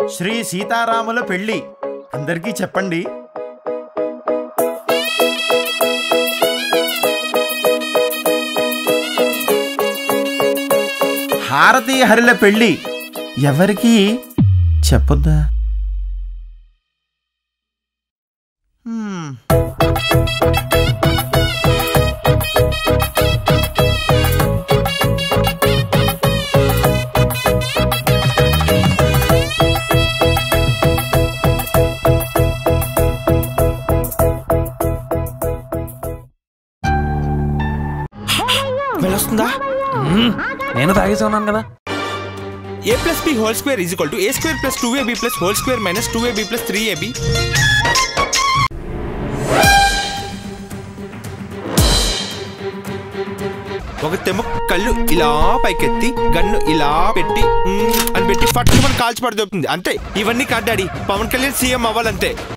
శ్రీ సీతారాముల పెళ్లి అందరికీ చెప్పండి హారతి హరిల పెళ్లి ఎవరికి చెప్పొద్దా హ్మ్. వెళ్ళొస్తుందా నేను తాగేసి ఉన్నాను కదా A plus B whole square is equal to A square plus two AB plus whole square minus two AB plus three AB ఒక తెమ్మ కళ్ళు ఇలా పైకెత్తి గన్ను ఇలా పెట్టి మ్మ్ అని పెట్టి ఫట్ మన కాల్చి పడుతుంది అంతే ఇవన్నీ కాదు డాడీ పవన్ కళ్యాణ్ సీఎం అవ్వాలంతే